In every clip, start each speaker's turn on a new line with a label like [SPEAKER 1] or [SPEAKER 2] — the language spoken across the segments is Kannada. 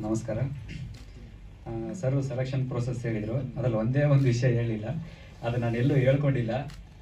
[SPEAKER 1] ನಮಸ್ಕಾರ ಸರ್ ಸೆಲೆಕ್ಷನ್ ಪ್ರೋಸೆಸ್ ಹೇಳಿದರು ಅದ್ರಲ್ಲಿ ಒಂದೇ ಒಂದು ವಿಷಯ ಹೇಳಿಲ್ಲ ಅದು ನಾನು ಎಲ್ಲೂ ಹೇಳ್ಕೊಂಡಿಲ್ಲ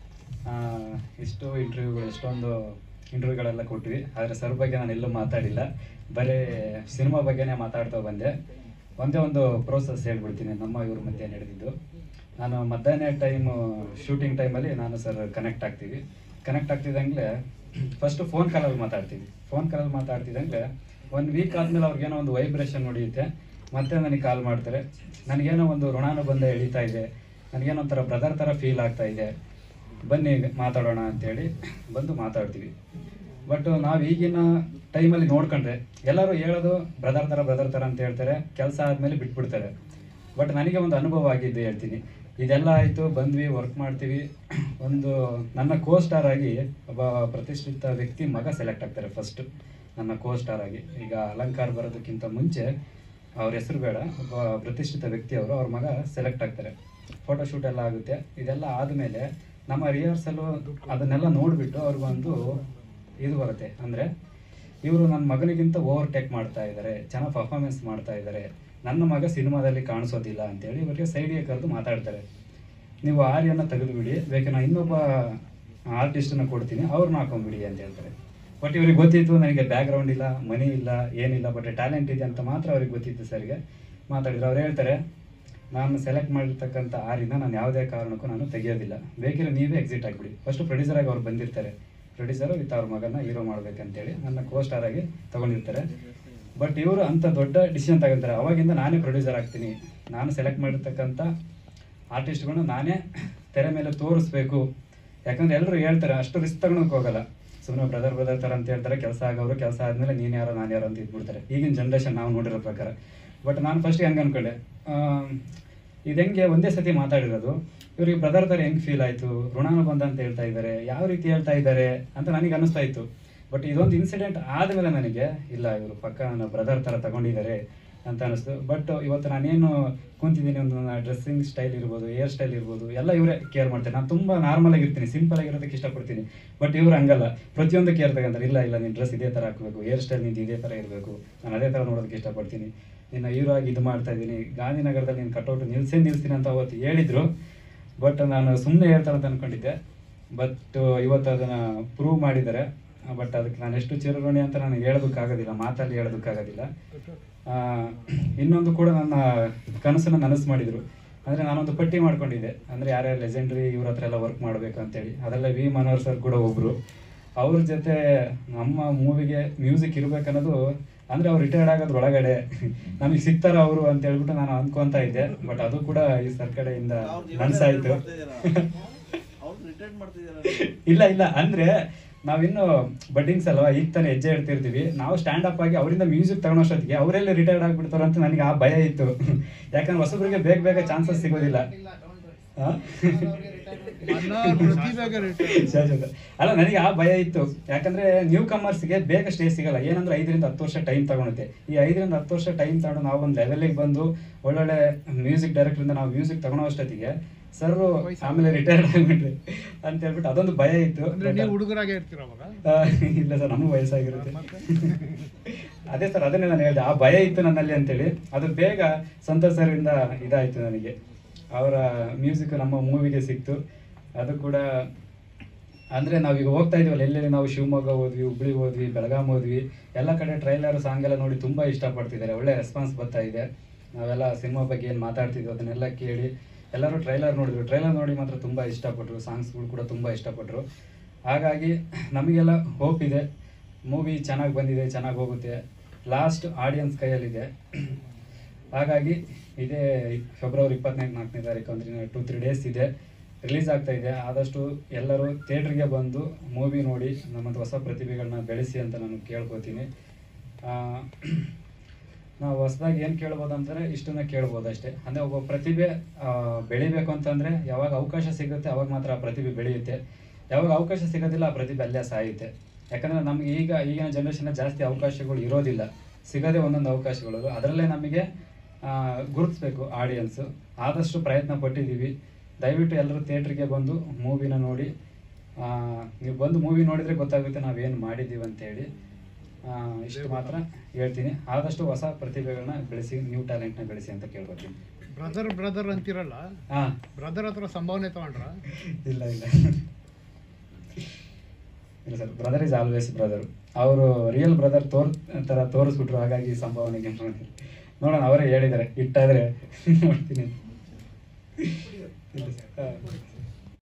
[SPEAKER 1] ಆ, ಇಷ್ಟು ಇಂಟರ್ವ್ಯೂಗಳು ಎಷ್ಟೊಂದು ಇಂಟರ್ವ್ಯೂಗಳೆಲ್ಲ ಕೊಟ್ವಿ ಆದರೆ ಸರ್ ಬಗ್ಗೆ ನಾನು ಎಲ್ಲೂ ಮಾತಾಡಿಲ್ಲ ಬರೀ ಸಿನಿಮಾ ಬಗ್ಗೆನೇ ಮಾತಾಡ್ತಾ ಬಂದೆ ಒಂದೇ ಒಂದು ಪ್ರೋಸೆಸ್ ಹೇಳ್ಬಿಡ್ತೀನಿ ನಮ್ಮ ಇವ್ರ ಮಧ್ಯೆ ನಡೆದಿದ್ದು ನಾನು ಮಧ್ಯಾಹ್ನ ಟೈಮು ಶೂಟಿಂಗ್ ಟೈಮಲ್ಲಿ ನಾನು ಸರ್ ಕನೆಕ್ಟ್ ಆಗ್ತೀವಿ ಕನೆಕ್ಟ್ ಆಗ್ತಿದ್ದಂಗೆ ಫಸ್ಟ್ ಫೋನ್ ಕಾಲಲ್ಲಿ ಮಾತಾಡ್ತೀವಿ ಫೋನ್ ಕಾಲಲ್ಲಿ ಮಾತಾಡ್ತಿದ್ದಂಗೆ ಒಂದು ವೀಕ್ ಆದ್ಮೇಲೆ ಅವ್ರಿಗೇನೋ ಒಂದು ವೈಬ್ರೇಷನ್ ಹೊಡಿಯುತ್ತೆ ಮತ್ತೆ ನನಗೆ ಕಾಲ್ ಮಾಡ್ತಾರೆ ನನಗೇನೋ ಒಂದು ಋಣಾನುಬಂಧ ಎಳೀತಾ ಇದೆ ನನಗೇನೋ ಒಂಥರ ಬ್ರದರ್ ಥರ ಫೀಲ್ ಆಗ್ತಾ ಇದೆ ಬನ್ನಿ ಮಾತಾಡೋಣ ಅಂತೇಳಿ ಬಂದು ಮಾತಾಡ್ತೀವಿ ಬಟ್ ನಾವು ಈಗಿನ ಟೈಮಲ್ಲಿ ನೋಡ್ಕೊಂಡ್ರೆ ಎಲ್ಲರೂ ಹೇಳೋದು ಬ್ರದರ್ ಥರ ಬ್ರದರ್ ಥರ ಅಂತ ಹೇಳ್ತಾರೆ ಕೆಲಸ ಆದಮೇಲೆ ಬಿಟ್ಬಿಡ್ತಾರೆ ಬಟ್ ನನಗೆ ಒಂದು ಅನುಭವ ಆಗಿದ್ದು ಹೇಳ್ತೀನಿ ಇದೆಲ್ಲ ಆಯಿತು ಬಂದ್ವಿ ವರ್ಕ್ ಮಾಡ್ತೀವಿ ಒಂದು ನನ್ನ ಕೋ ಸ್ಟಾರ್ ಆಗಿ ಒಬ್ಬ ಪ್ರತಿಷ್ಠಿತ ವ್ಯಕ್ತಿ ಮಗ ಸೆಲೆಕ್ಟ್ ಆಗ್ತಾರೆ ಫಸ್ಟ್ ನನ್ನ ಕೋ ಸ್ಟಾರ್ ಆಗಿ ಈಗ ಅಲಂಕಾರ ಬರೋದಕ್ಕಿಂತ ಮುಂಚೆ ಅವ್ರ ಹೆಸರು ಬೇಡ ಒಬ್ಬ ಪ್ರತಿಷ್ಠಿತ ವ್ಯಕ್ತಿ ಅವರು ಅವ್ರ ಮಗ ಸೆಲೆಕ್ಟ್ ಆಗ್ತಾರೆ ಫೋಟೋಶೂಟ್ ಎಲ್ಲ ಆಗುತ್ತೆ ಇದೆಲ್ಲ ಆದಮೇಲೆ ನಮ್ಮ ರಿಹರ್ಸಲು ಅದನ್ನೆಲ್ಲ ನೋಡಿಬಿಟ್ಟು ಅವ್ರಿಗೊಂದು ಇದು ಬರುತ್ತೆ ಅಂದರೆ ಇವರು ನನ್ನ ಮಗನಿಗಿಂತ ಓವರ್ಟೇಕ್ ಮಾಡ್ತಾ ಇದ್ದಾರೆ ಚೆನ್ನಾಗಿ ಪರ್ಫಾರ್ಮೆನ್ಸ್ ಮಾಡ್ತಾ ಇದ್ದಾರೆ ನನ್ನ ಮಗ ಸಿನಿಮಾದಲ್ಲಿ ಕಾಣಿಸೋದಿಲ್ಲ ಅಂತೇಳಿ ಇವರಿಗೆ ಸೈಡಿಗೆ ಕರೆದು ಮಾತಾಡ್ತಾರೆ ನೀವು ಆರ್ಯನ ತೆಗೆದುಬಿಡಿ ಬೇಕಾದ್ರೆ ನಾನು ಇನ್ನೊಬ್ಬ ಆರ್ಟಿಸ್ಟನ್ನ ಕೊಡ್ತೀನಿ ಅವ್ರನ್ನ ಹಾಕೊಂಡ್ಬಿಡಿ ಅಂತ ಹೇಳ್ತಾರೆ ಬಟ್ ಇವ್ರಿಗೆ ಗೊತ್ತಿತ್ತು ನನಗೆ ಬ್ಯಾಕ್ಗ್ರೌಂಡ್ ಇಲ್ಲ ಮನಿ ಇಲ್ಲ ಏನಿಲ್ಲ ಬಟ್ ಟ್ಯಾಲೆಂಟ್ ಇದೆ ಅಂತ ಮಾತ್ರ ಅವ್ರಿಗೆ ಗೊತ್ತಿತ್ತು ಸರ್ಗೆ ಮಾತಾಡಿದ್ರು ಅವ್ರು ಹೇಳ್ತಾರೆ ನಾನು ಸೆಲೆಕ್ಟ್ ಮಾಡಿರ್ತಕ್ಕಂಥ ಆರಿನ ನಾನು ಯಾವುದೇ ಕಾರಣಕ್ಕೂ ನಾನು ತೆಗೆಯೋದಿಲ್ಲ ಬೇಕಿದ್ರೆ ನೀವೇ ಎಕ್ಸಿಟ್ ಆಗಿಬಿಡಿ ಫಸ್ಟ್ ಪ್ರೊಡ್ಯೂಸರಾಗಿ ಅವ್ರು ಬಂದಿರ್ತಾರೆ ಪ್ರೊಡ್ಯೂಸರು ವಿತ್ ಅವ್ರ ಮಗನ ಹೀರೋ ಮಾಡ್ಬೇಕಂತೇಳಿ ನನ್ನ ಕೋ ಸ್ಟಾರ್ ಆಗಿ ತಗೊಂಡಿರ್ತಾರೆ ಬಟ್ ಇವರು ಅಂತ ದೊಡ್ಡ ಡಿಸಿಷನ್ ತಗೊಂತಾರೆ ಅವಾಗಿಂದ ನಾನೇ ಪ್ರೊಡ್ಯೂಸರ್ ಆಗ್ತೀನಿ ನಾನು ಸೆಲೆಕ್ಟ್ ಮಾಡಿರ್ತಕ್ಕಂಥ ಆರ್ಟಿಸ್ಟ್ಗಳನ್ನ ನಾನೇ ತೆರೆ ಮೇಲೆ ತೋರಿಸ್ಬೇಕು ಯಾಕಂದ್ರೆ ಎಲ್ಲರೂ ಹೇಳ್ತಾರೆ ಅಷ್ಟು ರಿಸ್ಕ್ ತಗೊಳಕ್ ಹೋಗಲ್ಲ ಸುಮ್ಮನೆ ಬ್ರದರ್ ಬ್ರದರ್ ಥರ ಅಂತ ಹೇಳ್ತಾರೆ ಕೆಲಸ ಆಗೋರು ಕೆಲಸ ಆದಮೇಲೆ ನೀನು ಯಾರೋ ನಾನು ಯಾರೋ ಅಂತ ಇದ್ಬಿಡ್ತಾರೆ ಈಗಿನ ಜನ್ರೇಷನ್ ನಾವು ನೋಡಿರೋ ಪ್ರಕಾರ ಬಟ್ ನಾನು ಫಸ್ಟ್ ಹೆಂಗೆ ಅನ್ಕೊಂಡೆ ಇದು ಹೆಂಗೆ ಒಂದೇ ಸತಿ ಮಾತಾಡಿರೋದು ಇವ್ರಿಗೆ ಬ್ರದರ್ ಥರ ಹೆಂಗೆ ಫೀಲ್ ಆಯಿತು ಋಣಾನುಬಂಧ ಅಂತ ಹೇಳ್ತಾ ಇದ್ದಾರೆ ಯಾವ ರೀತಿ ಹೇಳ್ತಾ ಇದ್ದಾರೆ ಅಂತ ನನಗೆ ಅನಿಸ್ತಾ ಇತ್ತು ಬಟ್ ಇದೊಂದು ಇನ್ಸಿಡೆಂಟ್ ಆದಮೇಲೆ ನನಗೆ ಇಲ್ಲ ಇವರು ಪಕ್ಕ ನನ್ನ ಬ್ರದರ್ ಥರ ತಗೊಂಡಿದ್ದಾರೆ ಅಂತ ಅನಿಸ್ತು ಬಟ್ ಇವತ್ತು ನಾನೇನು ಕುಂತಿದ್ದೀನಿ ಒಂದು ನನ್ನ ಡ್ರೆಸ್ಸಿಂಗ್ ಸ್ಟೈಲ್ ಇರ್ಬೋದು ಹೇರ್ ಸ್ಟೈಲ್ ಇರ್ಬೋದು ಎಲ್ಲ ಇವರೇ ಕೇರ್ ಮಾಡ್ತಾರೆ ನಾನು ತುಂಬ ನಾರ್ಮಲ್ ಆಗಿರ್ತೀನಿ ಸಿಂಪಲ್ ಆಗಿರೋದಕ್ಕೆ ಇಷ್ಟಪಡ್ತೀನಿ ಬಟ್ ಇವ್ರು ಹಂಗಲ್ಲ ಪ್ರತಿಯೊಂದು ಕೇರ್ ತಗೊಂತಾರೆ ಇಲ್ಲ ಇಲ್ಲ ನಿನ್ನ ಡ್ರೆಸ್ ಇದೇ ಥರ ಹಾಕಬೇಕು ಹೇರ್ ಸ್ಟೈಲ್ ನಿಂದು ಇದೇ ಥರ ಇರಬೇಕು ನಾನು ಅದೇ ಥರ ನೋಡೋದಕ್ಕೆ ಇಷ್ಟಪಡ್ತೀನಿ ನಿನ್ನ ಹೀರೋ ಆಗಿ ಇದು ಮಾಡ್ತಾ ಇದ್ದೀನಿ ಗಾಂಧಿನಗರದಲ್ಲಿ ನೀನು ಕಟೌಟ್ ನಿಲ್ಸೇ ನಿಲ್ಸ್ತೀನಿ ಅಂತ ಅವತ್ತು ಹೇಳಿದ್ರು ಬಟ್ ನಾನು ಸುಮ್ಮನೆ ಹೇಳ್ತಾರೆ ಅಂತ ಅನ್ಕೊಂಡಿದ್ದೆ ಬಟ್ ಇವತ್ತು ಅದನ್ನು ಪ್ರೂವ್ ಮಾಡಿದ್ದಾರೆ ಬಟ್ ಅದಕ್ಕೆ ನಾನು ಎಷ್ಟು ಚಿರಋಣಿ ಅಂತ ನನಗೆ ಹೇಳೋದಕ್ಕಾಗೋದಿಲ್ಲ ಮಾತಲ್ಲಿ ಹೇಳೋದಕ್ಕಾಗೋದಿಲ್ಲ ಆ, ಇನ್ನೊಂದು ಕೂಡ ನನ್ನ ಕನಸನ್ನು ನನಸು ಮಾಡಿದರು ಅಂದರೆ ನಾನೊಂದು ಪಟ್ಟಿ ಮಾಡ್ಕೊಂಡಿದ್ದೆ ಅಂದರೆ ಯಾರ್ಯಾರು ಲೆಜೆಂಡ್ರಿ ಇವ್ರ ಹತ್ರ ಎಲ್ಲ ವರ್ಕ್ ಮಾಡಬೇಕು ಅಂತೇಳಿ ಅದರಲ್ಲೇ ವಿ ಮನೋಹರ್ ಸರ್ ಕೂಡ ಒಬ್ಬರು ಅವ್ರ ಜೊತೆ ನಮ್ಮ ಮೂವಿಗೆ ಮ್ಯೂಸಿಕ್ ಇರ್ಬೇಕನ್ನೋದು ಅಂದರೆ ಅವ್ರು ರಿಟೈರ್ಡ್ ಆಗೋದ್ರ ಒಳಗಡೆ ನಮಗೆ ಸಿಗ್ತಾರ ಅವರು ಅಂತ ಹೇಳ್ಬಿಟ್ಟು ನಾನು ಅನ್ಕೊಂತ ಇದ್ದೆ ಬಟ್ ಅದು ಕೂಡ ಈ ಸರ್ ಕಡೆಯಿಂದ ಮನ್ಸಾಯ್ತು
[SPEAKER 2] ಅವ್ರು ರಿಟೈರ್ಡ್ ಮಾಡ್ತಿದ್ದಾರೆ
[SPEAKER 1] ಇಲ್ಲ ಇಲ್ಲ ಅಂದ್ರೆ ನಾವಿನ್ನು ಬಡ್ಡಿಂಗ್ಸ್ ಅಲ್ವಾ ಈಗ ತಾನೇ ಹೆಜ್ಜೆ ಇಡ್ತಿರ್ತೀವಿ ನಾವು ಸ್ಟ್ಯಾಂಡ್ ಅಪ್ ಆಗಿ ಅವರಿಂದ ಮ್ಯೂಸಿಕ್ ತಗೊಳೋಷ್ಟೊತ್ತಿಗೆ ಅವರೆಲ್ಲ ರಿಟೈರ್ಡ್ ಆಗ್ಬಿಡ್ತಾರ ಅಂತ ನನಗೆ ಆ ಭಯ ಇತ್ತು ಯಾಕಂದ್ರೆ ಹೊಸಬ್ರಿಗೆ ಬೇಗ ಬೇಗ ಚಾನ್ಸಸ್ ಸಿಗೋದಿಲ್ಲ ಆ? ಸರಿ, ಸರಿ. ಅಲ್ಲ ನನಗೆ ಆ ಭಯ ಇತ್ತು ಯಾಕಂದ್ರೆ ನ್ಯೂ ಕಮರ್ಸ್ಗೆ ಬೇಗ ಸ್ಟೇಜ್ ಸಿಗಲ್ಲ ಏನಂದ್ರೆ ಐದರಿಂದ ಹತ್ತು ವರ್ಷ ಟೈಮ್ ತಗೊಳುತ್ತೆ ಈ ಐದರಿಂದ ಹತ್ತು ವರ್ಷ ಟೈಮ್ ತಗೊಂಡು ನಾವು ಒಂದು ಲೆವೆಲಿಗೆ ಬಂದು ಒಳ್ಳೊಳ್ಳೆ ಮ್ಯೂಸಿಕ್ ಡೈರೆಕ್ಟರಿಂದ ನಾವು ಮ್ಯೂಸಿಕ್ ತಗೊಳೋ ಅಷ್ಟೊತ್ತಿಗೆ ಸರ್ ಆಮೇಲೆ ರಿಟೈರ್ಡ್ ಆಗ್ಬಿಟ್ರಿ ಅಂತ ಹೇಳ್ಬಿಟ್ಟು ಅದೊಂದು ಭಯ ಇತ್ತು
[SPEAKER 3] ಅಂದ್ರೆ ನೀವು ಹುಡುಗರಾಗೆ ಇರ್ತೀರ ಅವಾಗ
[SPEAKER 1] ಆ, ಇಲ್ಲ ಸರ್ ನಮಗೂ ವಯಸ್ಸಾಗಿರುತ್ತೆ ಅದೇ ಸರ್ ಅದನ್ನೇ ನಾನು ಹೇಳಿದೆ ಆ ಭಯ ಇತ್ತು ನನ್ನಲ್ಲಿ ಅಂತೇಳಿ ಅದು ಬೇಗ ಸಂತೋಷ್ ಸರ್ ಇಂದ ಇದಾಯ್ತು ನನಗೆ ಅವರ ಮ್ಯೂಸಿಕ್ ನಮ್ಮ ಮೂವಿಗೆ ಸಿಕ್ತು ಅದು ಕೂಡ ಅಂದ್ರೆ ನಾವೀಗ ಹೋಗ್ತಾ ಇದೀವಲ್ಲ ಎಲ್ಲೆಲ್ಲಿ ನಾವು ಶಿವಮೊಗ್ಗ ಹೋದ್ವಿ ಹುಬ್ಳಿ ಹೋದ್ವಿ ಬೆಳಗಾಂ ಹೋದ್ವಿ ಎಲ್ಲ ಕಡೆ ಟ್ರೈಲರ್ ಸಾಂಗ್ ಎಲ್ಲ ನೋಡಿ ತುಂಬಾ ಇಷ್ಟಪಡ್ತಿದ್ದಾರೆ ಒಳ್ಳೆ ರೆಸ್ಪಾನ್ಸ್ ಬರ್ತಾ ಇದೆ ನಾವೆಲ್ಲ ಸಿನಿಮಾ ಬಗ್ಗೆ ಏನು ಮಾತಾಡ್ತಿದ್ವಿ ಅದನ್ನೆಲ್ಲ ಕೇಳಿ ಎಲ್ಲರೂ ಟ್ರೈಲರ್ ನೋಡಿದ್ರು ಟ್ರೈಲರ್ ನೋಡಿ ಮಾತ್ರ ತುಂಬಾ ಇಷ್ಟಪಟ್ಟರು ಸಾಂಗ್ಸ್ಗಳು ಕೂಡ ತುಂಬಾ ಇಷ್ಟಪಟ್ಟರು ಹಾಗಾಗಿ ನಮಗೆಲ್ಲ ಹೋಪ್ ಇದೆ ಮೂವಿ ಚೆನ್ನಾಗಿ ಬಂದಿದೆ ಚೆನ್ನಾಗಿ ಹೋಗುತ್ತೆ ಲಾಸ್ಟ್ ಆಡಿಯನ್ಸ್ ಕೈಯಲ್ಲಿದೆ ಹಾಗಾಗಿ ಇದೇ ಫೆಬ್ರವರಿ ಇಪ್ಪತ್ನಾಲ್ಕು ನಾಲ್ಕನೇ ತಾರೀಕು ಅಂದ್ರೆ ಟೂ ತ್ರೀ ಡೇಸ್ ಇದೆ ರಿಲೀಸ್ ಆಗ್ತಾ ಇದೆ ಆದಷ್ಟು ಎಲ್ಲರೂ ಥಿಯೇಟ್ರಿಗೆ ಬಂದು ಮೂವಿ ನೋಡಿ ನಮ್ಮಂಥ ಹೊಸ ಪ್ರತಿಭೆಗಳನ್ನ ಬೆಳೆಸಿ ಅಂತ ನಾನು ಕೇಳ್ಕೊತೀನಿ ಆ, ನಾವು ಹೊಸದಾಗಿ ಏನು ಕೇಳ್ಬೋದು ಅಂತಂದರೆ ಇಷ್ಟನ್ನ ಕೇಳ್ಬೋದು ಅಷ್ಟೇ ಅಂದರೆ ಒಬ್ಬ ಪ್ರತಿಭೆ ಆ, ಬೆಳಿಬೇಕು ಅಂತಂದರೆ ಯಾವಾಗ ಅವಕಾಶ ಸಿಗುತ್ತೆ ಅವಾಗ ಮಾತ್ರ ಆ ಪ್ರತಿಭೆ ಬೆಳೆಯುತ್ತೆ ಯಾವಾಗ ಅವಕಾಶ ಸಿಗೋದಿಲ್ಲ ಆ ಪ್ರತಿಭೆ ಅಲ್ಲೇ ಸಾಯುತ್ತೆ ಯಾಕಂದರೆ ನಮಗೆ ಈಗ ಈಗಿನ ಜನ್ರೇಷನ್ ಜಾಸ್ತಿ ಅವಕಾಶಗಳು ಇರೋದಿಲ್ಲ ಸಿಗದೆ ಒಂದೊಂದು ಅವಕಾಶಗಳು ಅದರಲ್ಲೇ ನಮಗೆ ಗುರುತಿಸ್ಬೇಕು ಆಡಿಯನ್ಸು ಆದಷ್ಟು ಪ್ರಯತ್ನ ಪಟ್ಟಿದ್ದೀವಿ ದಯವಿಟ್ಟು ಎಲ್ಲರೂ ಥಿಯೇಟ್ರಿಗೆ ಬಂದು ಮೂವಿನ ನೋಡಿ ಆ, ನೀವು ಬಂದು ಮೂವಿ ನೋಡಿದರೆ ಗೊತ್ತಾಗುತ್ತೆ ನಾವೇನು ಮಾಡಿದ್ದೀವಿ ಅಂತೇಳಿ ಆ, ಇಷ್ಟು ಮಾತ್ರ ಹೇಳ್ತೀನಿ ಆದಷ್ಟು ಹೊಸ ಪ್ರತಿಭೆಗಳನ್ನ ಬೆಳೆಸಿ ನ್ಯೂ ಟ್ಯಾಲೆಂಟ್ನ ಬೆಳೆಸಿ ಅಂತ ಕೇಳ್ಕೊತೀನಿ
[SPEAKER 3] ಬ್ರದರ್ ಬ್ರದರ್ ಅಂತಿರಲ್ಲ
[SPEAKER 1] ಹಾಂ
[SPEAKER 3] ಬ್ರದರ್ ಹತ್ರ ಸಂಭಾವನೆ ತಗೊಂಡ್ರ
[SPEAKER 1] ಇಲ್ಲ ಇಲ್ಲ ಇಲ್ಲ sir brother is always brother ಅವರು ರಿಯಲ್ ಬ್ರದರ್ ತೋರ್ ಥರ ತೋರಿಸ್ಬಿಟ್ರು ಹಾಗಾಗಿ ಸಂಭಾವನೆಗೆ ಮಾಡಿದ್ರು. ನೋಡೋಣ ಅವರೇ ಹೇಳಿದ್ದಾರೆ ಇಟ್ಟಾದ್ರೆ ನೋಡ್ತೀನಿ ಇಲ್ಲ ಸರ್. ಹಾ.